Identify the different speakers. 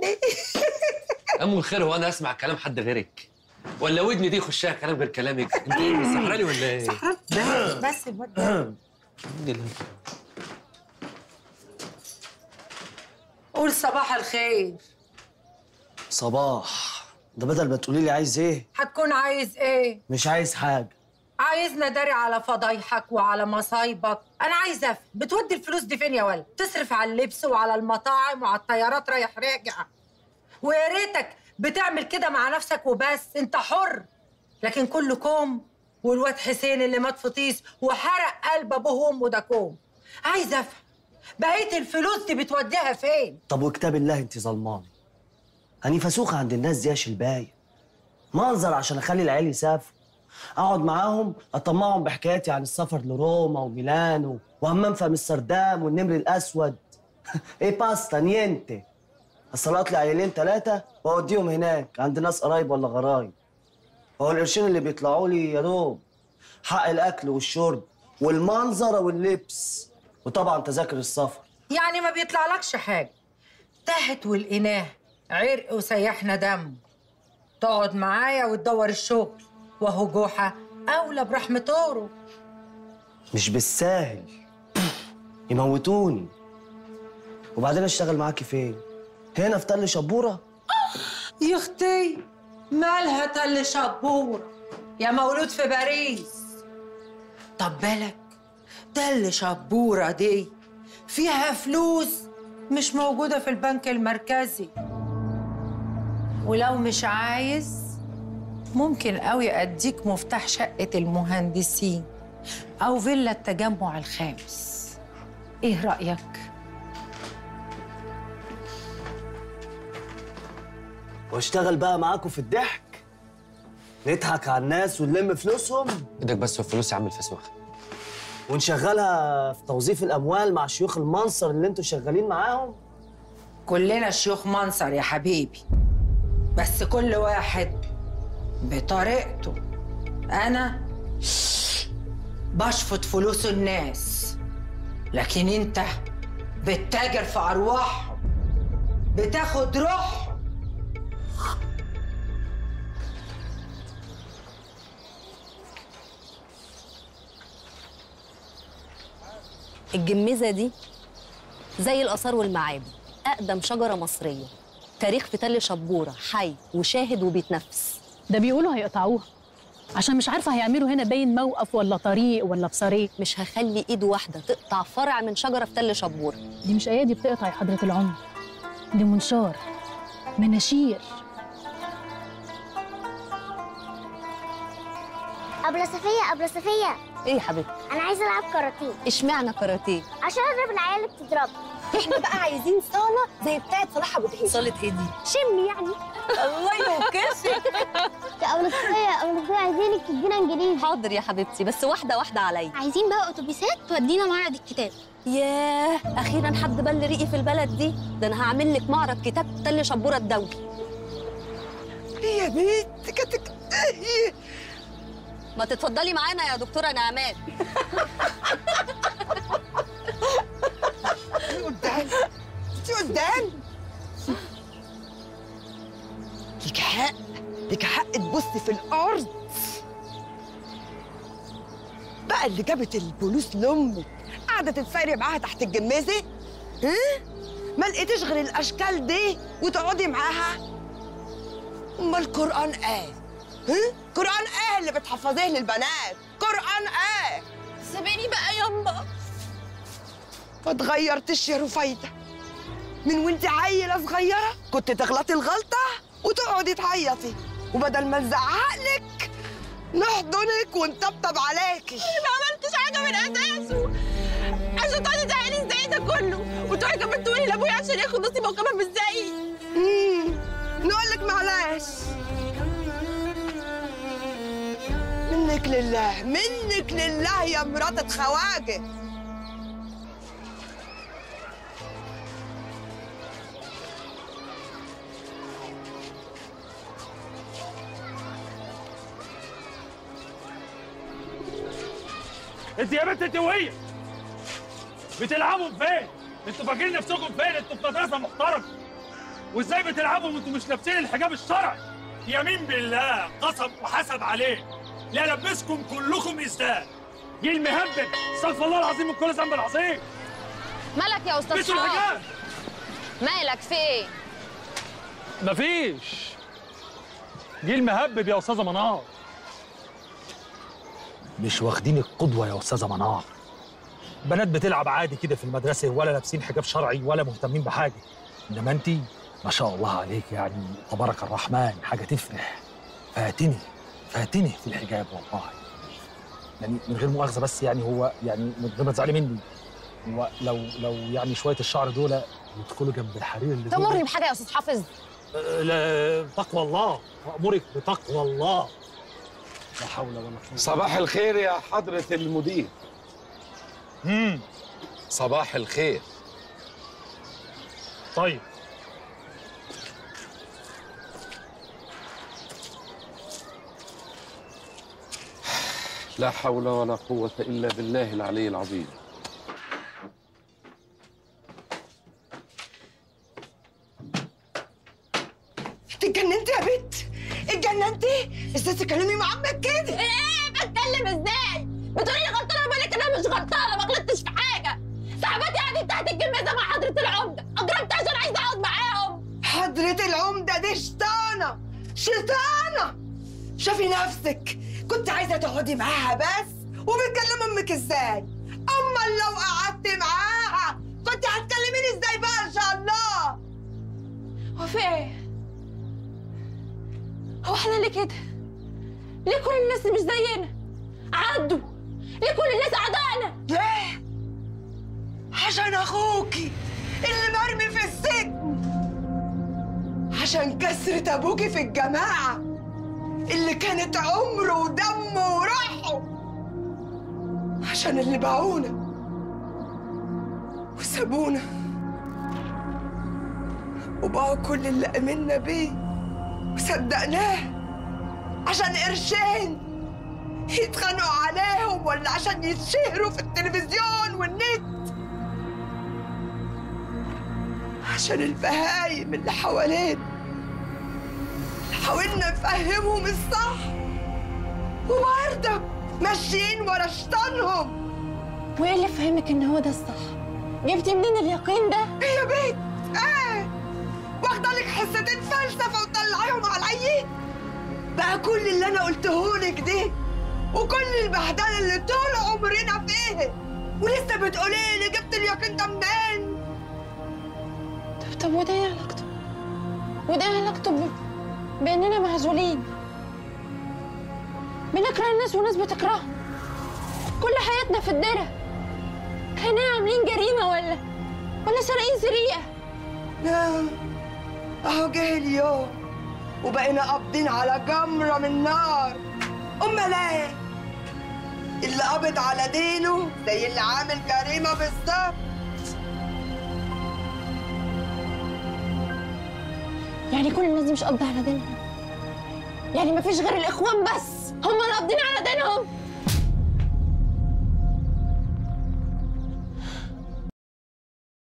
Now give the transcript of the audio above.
Speaker 1: ام الخير هو انا اسمع كلام حد غيرك ولا ودني دي يخشها كلام غير كلامك انت ايه مسحراني ولا ايه
Speaker 2: بس بس الواد ده قول صباح الخير
Speaker 3: صباح ده بدل ما تقولي لي عايز ايه
Speaker 2: هتكون عايز ايه
Speaker 3: مش عايز حاجه
Speaker 2: عايزنا داري على فضايحك وعلى مصايبك انا عايز افهم بتودي الفلوس دي فين يا ولد تصرف على اللبس وعلى المطاعم وعلى الطيارات رايح راجع ويا ريتك بتعمل كده مع نفسك وبس انت حر لكن كله كوم والواد حسين اللي مات في طيس وحرق قلب ابوه وامه ده كوم عايز افهم بقيه الفلوس دي بتوديها فين
Speaker 3: طب وكتاب الله انت ظلمانه هني فسوخه عند الناس دي يا شلبايه منظر عشان اخلي العيال يسافروا اقعد معاهم اطمعهم بحكاياتي عن السفر لروما وميلانو وهمام في امستردام والنمر الاسود ايه باستا نينتي اصلات لي عيالين ثلاثه واوديهم هناك عند ناس قرايب ولا غرايب هو القرشين اللي بيطلعوا لي يا دوب حق الاكل والشرب والمنظره واللبس وطبعا تذاكر السفر
Speaker 2: يعني ما بيطلعلكش حاجه تهت والإناه عرق وسيحنا دم تقعد معايا وتدور الشغل وهو جوحة أولى برحمة طوره
Speaker 3: مش بالساهل يموتوني وبعدين اشتغل معاكي فين هنا في تل شبوره
Speaker 2: يا اختي مالها تل شبورة يا مولود في باريس طب بالك تل شبورة دي فيها فلوس مش موجودة في البنك المركزي ولو مش عايز ممكن قوي أديك مفتاح شقة المهندسين أو فيلا التجمع الخامس إيه رأيك؟
Speaker 3: واشتغل بقى معاكم في الضحك نضحك على الناس ونلم فلوسهم
Speaker 1: ايدك بس والفلوس يا عم الفسوخ
Speaker 3: ونشغلها في توظيف الاموال مع شيوخ المنصر اللي انتوا شغالين معاهم
Speaker 2: كلنا شيوخ منصر يا حبيبي بس كل واحد بطريقته انا بشفط فلوس الناس لكن انت بتتاجر في ارواحهم بتاخد روحهم
Speaker 4: الجميزة دي زي الآثار والمعابد أقدم شجرة مصرية تاريخ في تل شبورة حي وشاهد وبيتنفس
Speaker 5: ده بيقولوا هيقطعوها عشان مش عارفه هيعملوا هنا باين موقف ولا طريق ولا بصريق
Speaker 4: مش هخلي إيد واحدة تقطع فرع من شجرة في تل شبورة
Speaker 5: دي مش ايادي بتقطع يا حضره العمر دي منشار مناشير
Speaker 6: أبلة صفية أبلة صفية
Speaker 4: إيه يا حبيبتي
Speaker 6: أنا عايزة ألعب كاراتيه
Speaker 4: اشمعنى كاراتيه
Speaker 6: عشان أضرب العيال اللي بتضرب
Speaker 4: احنا بقى عايزين صالة زي بتاعة صلاح أبو دهيش صالة إيه دي؟
Speaker 6: شم يعني
Speaker 4: الله يوكسك
Speaker 6: يا أبلة صفية أبلة صفية عايزينك تدينا إنجليزي
Speaker 4: حاضر يا حبيبتي بس واحدة واحدة عليا
Speaker 6: عايزين بقى أتوبيسات تودينا معرض الكتاب
Speaker 4: ياه أخيرا حد بل ريقي في البلد دي ده أنا هعمل لك معرض كتاب تل شبورة الدولي
Speaker 7: يا بنت كتك
Speaker 4: ما تتفضلي معانا يا دكتورة نعمات
Speaker 7: قدام انت قدام ليك حق ليك حق تبص في الارض بقى اللي جابت الفلوس لامك قاعده تتفارق معاها تحت الجمازه ها ما لقيتيش غير الاشكال دي وتقعدي معاها امال القران قال ها قران ايه اللي بتحفظيه للبنات قران ايه سيبيني بقى يما ما اتغيرتش يا رفيدة من وانت عيلة صغيرة كنت تغلطي الغلطة وتقعدي تعيطي وبدل ما نزعقلك نحضنك ونطبطب عليكي
Speaker 8: ما عملتش حاجه من اساسه عشان تقعدي تزعلي ازاي ده كله وتقعدي كمان تقولي لابويا عشان ياخد نصيبه وكمان مش زيي
Speaker 7: نقول لك معلش منك لله منك لله يا مرات خواجه
Speaker 9: انت يا بنت انت وهي بتلعبوا فين؟ انتوا فاكرين نفسكم فين؟ انتوا في مدرسه محترمه وازاي بتلعبوا وانتوا مش لابسين الحجاب الشرعي يمين بالله قسم وحسب عليه لا لبسكم كلكم ازداد جه المهبب استغفر الله العظيم من كل ذنب العظيم
Speaker 10: مالك يا استاذ
Speaker 9: لبسوا
Speaker 10: حافظ
Speaker 9: الحجاب
Speaker 10: مالك في ايه
Speaker 9: مفيش جه المهبب يا استاذه منار مش واخدين القدوه يا استاذه منار بنات بتلعب عادي كده في المدرسه ولا لابسين حجاب شرعي ولا مهتمين بحاجه انما انت ما شاء الله عليك يعني تبارك الرحمن حاجه تفرح فاتني فاتني في الحجاب والله يعني من غير مؤاخذه بس يعني هو يعني من غير ما تزعلي مني هو لو لو يعني شويه الشعر دول يدخلوا جنب الحرير اللي دول-
Speaker 10: تمرني بحاجه يا استاذ حافظ
Speaker 9: لا تقوى الله وأمرك بتقوى الله لا حول ولا قوة
Speaker 11: صباح الخير يا حضرة المدير
Speaker 9: امم
Speaker 11: صباح الخير
Speaker 9: طيب
Speaker 11: لا حول ولا قوة إلا بالله العلي العظيم
Speaker 7: انت اتجننتي يا بنت اتجننتي ازاي تكلمي مع عمك كده
Speaker 8: ايه بتكلم ازاي بتقولي لي غلطانه بقول لك انا مش غلطانه ما غلطتش في حاجه صاحباتي قاعدين تحت الجميزه مع حضره العمده اجرمت عشان عايزه اقعد معاهم
Speaker 7: حضرة العمدة دي شيطانة شيطانة شوفي نفسك كنت عايزة تقعدي معاها بس وبتكلم أمك إزاي أما لو قعدت معاها كنت هتكلميني إزاي بقى إن شاء الله
Speaker 8: هو في ايه هو احنا ليه كده ليه كل الناس مش زينا عدوا ليه كل الناس اعدائنا
Speaker 7: ليه؟ عشان أخوكي اللي مرمي في السجن عشان كسرة أبوكي في الجماعة اللي كانت عمره ودمه وروحه عشان اللي باعونا وسابونا وباعوا كل اللي آمنا بيه وصدقناه عشان قرشين يتخانقوا عليهم ولا عشان يتشهروا في التلفزيون والنت عشان البهايم اللي حوالينا حاولنا نفهمهم الصح وبرضه ماشيين ورا شيطانهم
Speaker 8: وايه اللي فهمك ان هو ده الصح جبتي منين اليقين ده
Speaker 7: يا بنت ايه واخده لك حصتين فلسفه وتطلعيهم عليا بقى كل اللي انا قلته لك ده وكل البهدله اللي طول عمرنا فيه ولسه بتقولي لي جبت اليقين ده منين
Speaker 8: طب طب وده ايه علاقته وده ايه علاقته ب... باننا معزولين بنكره الناس والناس بتكرهنا كل حياتنا في الدرة احنا عاملين جريمة ولا ولا سارقين سرقة
Speaker 7: لا اهو جه اليوم وبقينا قابضين على جمرة من نار امال ايه اللي قابض على دينه زي اللي عامل جريمة بالظبط
Speaker 8: يعني كل الناس دي مش قابضة على دينهم يعني مفيش غير الإخوان بس هم اللي قابضين على دينهم